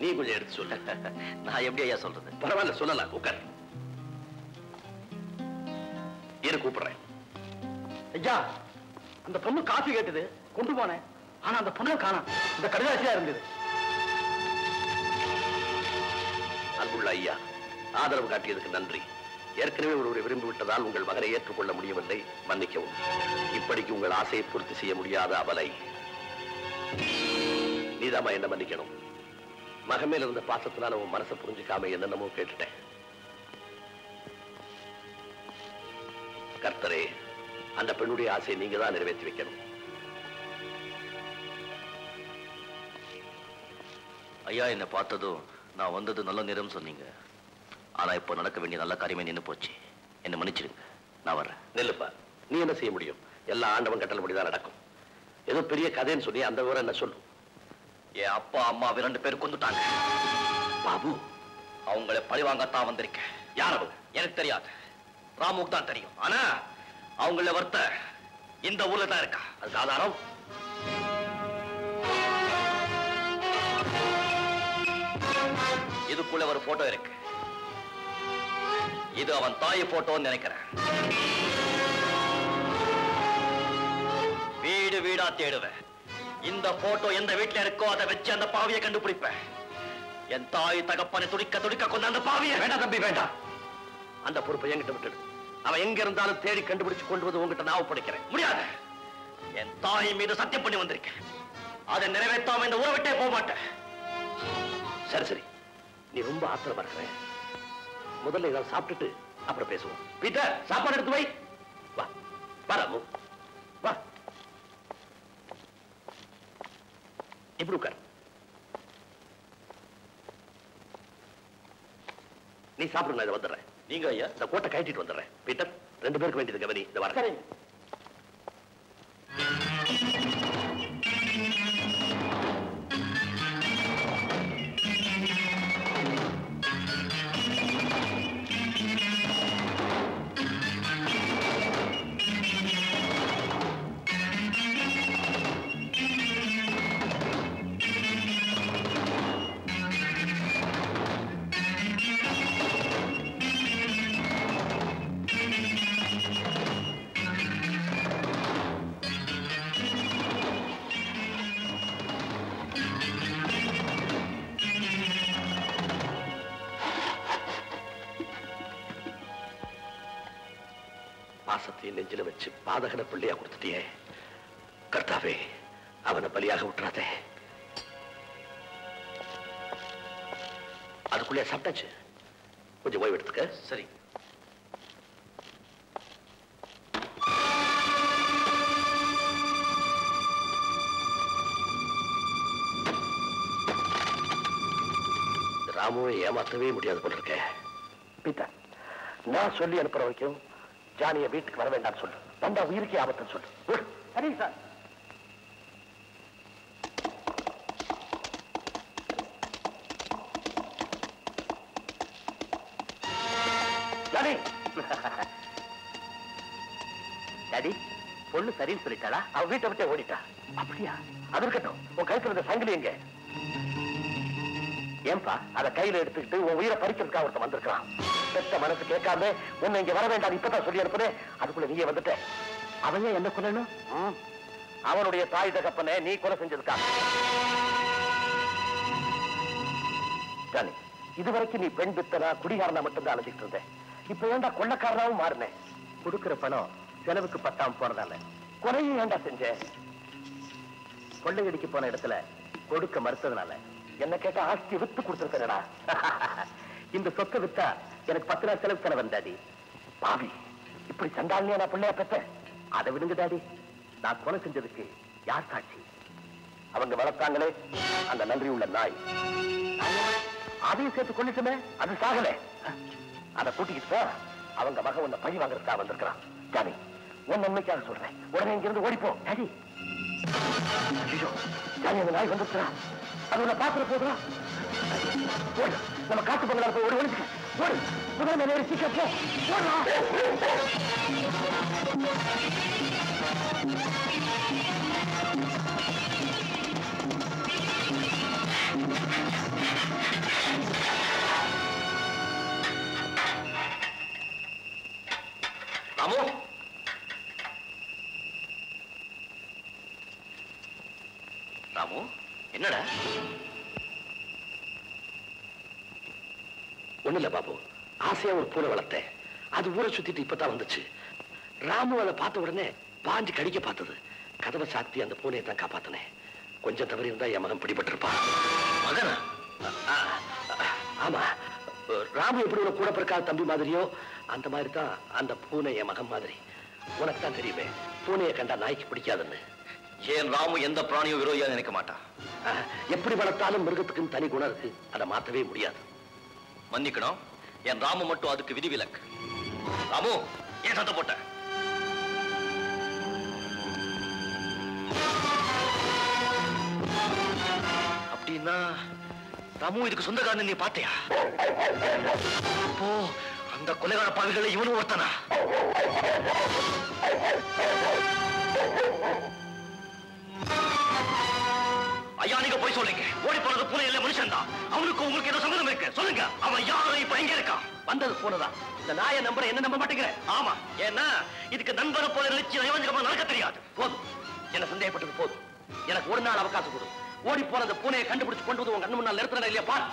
நீ கொஞ்சம் எடுத்து சொல்லு நான் எப்படி ஐயா சொல்றது பரவாயில்ல சொல்லலாம் உட்கார் இரு கூப்பிடுறேன் ஐயா அந்த பொண்ணு காஃபி கேட்டது கொண்டு போனேன் ஆனா அந்த பொண்ணை காணோம் இந்த கடிதாசியா இருந்தது அன்புள்ள ஐயா ஆதரவு காட்டியதுக்கு நன்றி ஏற்கனவே ஒருவரை விரும்பி விட்டதால் உங்கள் மகனை ஏற்றுக்கொள்ள முடியவில்லை மன்னிக்கவும் இப்படிக்கு உங்கள் ஆசையை பூர்த்தி செய்ய முடியாத அவலை நீதாம்மா என்ன மன்னிக்கணும் மகன் மேல இருந்த பாசத்தினால உன் மனசை புரிஞ்சுக்காம என்னென்னமோ கேட்டுட்டேன் கர்த்தரே அந்த பெண்ணுடைய ஆசையை நீங்க தான் நிறைவேற்றி வைக்கணும் ஐயா என்னை பார்த்ததும் நான் வந்தது நல்ல நேரம் சொன்னீங்க ஆனா இப்போ நடக்க வேண்டிய நல்ல காரியமே நின்னு போச்சு என்னை மன்னிச்சிடுங்க நான் வர்றேன் நெல்லுப்பா நீ என்ன செய்ய முடியும் எல்லாம் ஆண்டவன் கட்டளப்படிதான் நடக்கும் ஏதோ பெரிய கதைன்னு சொல்லி அந்த விவரம் என்ன சொல்லும் என் அப்பா அம்மா ரெண்டு பேர் கொண்டுட்டாங்க பாபு அவங்கள பழி வாங்கத்தான் வந்திருக்கேன் யார் அவங்க எனக்கு தெரியாது ராமுக்கு தான் தெரியும் ஆனா அவங்கள வருத்த இந்த ஊர்ல தான் இருக்கா அதுக்கு ஆதாரம் இதுக்குள்ள ஒரு போட்டோ இருக்கு இது அவன் தாய் போட்டோன்னு நினைக்கிறேன் வீடு வீடா தேடுவேன் இந்த போட்டோ எந்த வீட்டுல இருக்கோ அதை வச்சு அந்த பாவியை கண்டுபிடிப்பேன் என் தாய் தகப்பனை துடிக்க துடிக்க கொண்ட அந்த பாவியை வேண்டாம் தம்பி வேண்டாம் அந்த பொறுப்பை என்கிட்ட விட்டுடு அவன் எங்க இருந்தாலும் தேடி கண்டுபிடிச்சு கொண்டு வந்து உங்ககிட்ட நான் ஒப்படைக்கிறேன் முடியாது என் தாய் மீது சத்தியம் பண்ணி வந்திருக்கேன் அதை நிறைவேற்றாம இந்த ஊரை விட்டே போக மாட்டேன் சரி சரி நீ ரொம்ப ஆத்திரமா இருக்கிற முதல்ல இதை சாப்பிட்டுட்டு அப்புறம் பேசுவோம் பீட்டர் சாப்பாடு எடுத்து வை வா வா ராமு வா இப்படி உட்கார் நீ சாப்பிடு நான் இதை வந்துடுறேன் நீங்க ஐயா இந்த கோட்டை கழட்டிட்டு வந்துடுறேன் பீட்டர் ரெண்டு பேருக்கு வேண்டியது கவனி இந்த வர சரிங்க பாசத்தையும் நெஞ்சில வச்சு பாதகன பிள்ளையா கொடுத்துட்டியே கர்த்தாவே அவனை பலியாக விட்டுறாதே அதுக்குள்ளே சாப்பிட்டாச்சு கொஞ்சம் ஓய்வு எடுத்துக்க சரி ராமுவை ஏமாத்தவே முடியாது போல இருக்க பீட்டர் நான் சொல்லி அனுப்புற வரைக்கும் ஜானிய வீட்டுக்கு வர வேண்டாம்னு சொல்லு வந்தா உயிருக்கே ஆபத்துன்னு சொல்லு விடு. சரிங்க சார் ஜானி டாடி பொண்ணு சரின்னு சொல்லிட்டாளா அவ வீட்டை விட்டே ஓடிட்டா அப்படியா அது இருக்கட்டும் உன் கழுத்துல இருந்த சங்கிலி எங்க ஏன்பா அத கையில எடுத்துக்கிட்டு உன் உயிரை பறிக்கிறதுக்காக ஒருத்தன் வந்திருக்கான் பெத்த மனசு கேட்காம உன்னை இங்க வர வேண்டாம் இப்பதான் சொல்லி அனுப்புனேன் அதுக்குள்ள நீயே வந்துட்ட அவன் ஏன் என்ன கொல்லணும் ம். அவனுடைய தாய் தகப்பனை நீ கொலை செஞ்சதுக்கா ஜானி இதுவரைக்கும் நீ பெண் பித்தனா குடிகாரனா மட்டும்தான் அழைச்சிட்டு இருந்தேன் இப்ப ஏன்டா கொள்ளக்காரனாவும் மாறினேன் கொடுக்கிற பணம் செலவுக்கு பத்தாம போறதால கொலையும் ஏன்டா செஞ்ச கொள்ளையடிக்க போன இடத்துல கொடுக்க மறுத்ததுனால என்ன கேட்ட ஆஸ்தி வித்து கொடுத்துருக்கா இந்த சொத்தை வித்தா எனக்கு பத்து நாள் செலவு செலவு வந்தாடி பாவி இப்படி சண்டாளியா நான் பிள்ளையா பெத்தேன் அதை விடுங்க டாடி நான் கொலை செஞ்சதுக்கு யார் சாட்சி அவங்க வளர்த்தாங்களே அந்த நன்றி உள்ள நாய் நாயா? அதையும் சேர்த்து கொண்டுட்டுமே அது சாகல அதை கூட்டிக்கிட்டு போ. அவங்க மகன் உன்னை பழி வாங்குறதுக்காக வந்திருக்கிறான் ஜானி உன் நன்மைக்காக சொல்றேன் உடனே இங்கிருந்து ஓடிப்போ டாடி ஐயோ ஜானி அந்த நாய் வந்துருச்சுடா அது உன்னை பாத்துற போதுடா ஓடு நம்ம காட்டு பங்களால போய் ஓடி ஒழிச்சுக்க ஓடு முதல்ல மேலே ஏறி சீக்கிரம் போ ஓடுடா ஆ ராமு ராமு என்னடா ஒண்ணு இல்ல பாபு ஆசையா ஒரு பூனை வளர்த்தேன் அது ஊரை சுத்திட்டு இப்பதான் வந்துச்சு ராமு அதை பார்த்த உடனே பாஞ்சு கடிக்க பார்த்தது கதவை சாத்தி அந்த பூனையை தான் காப்பாத்தினேன் கொஞ்சம் தவறி இருந்தா என் மகன் பிடிபட்டிருப்பான் மகனா ஆ, ஆ, ஆமா ராமு எப்படி உனக்கு கூட பிறக்காத தம்பி மாதிரியோ அந்த மாதிரி தான் அந்த பூனை என் மகன் மாதிரி உனக்கு தான் தெரியுமே பூனையை கண்டா நாய்க்கு பிடிக்காதுன்னு ஏன் ராமு எந்த பிராணியும் விரோதியா நினைக்க மாட்டான் ஆ, எப்படி வளர்த்தாலும் மிருகத்துக்குன்னு தனி குணம் இருக்கு அதை மாத்தவே முடியாது மன்னிக்கணும் என் ராமு மட்டும் அதுக்கு விதிவிலக்கு ராமு ஏன் சத்தம் போட்ட அப்படின்னா ராமு இதுக்கு சொந்தக்காரன் நீ பாத்தியா அப்போ அந்த கொலைகார பாவிகளை இவனும் ஒருத்தனா ஐயா நீங்க போய் சொல்லுங்க ஓடி போனது பூனை இல்ல மனுஷன் தான் அவனுக்கு உங்களுக்கு ஏதோ சம்மதம் இருக்கு சொல்லுங்க அவன் யாரும் இப்ப எங்க இருக்கான் வந்தது பூனைதான் இந்த நாயை நம்புற என்ன நம்ப மாட்டேங்கிறேன் ஆமா ஏன்னா இதுக்கு நண்பரை போல நினைச்சு நயவஞ்சகமா நடக்க தெரியாது போதும் என்ன சந்தேகப்பட்டது போதும் எனக்கு ஒரு நாள் அவகாசம் கொடு ஓடி போன அந்த பூனையை கண்டுபிடிச்சு கொண்டு வந்து உன் கண்ணு முன்னால் நிறுத்தினா இல்லையா பார்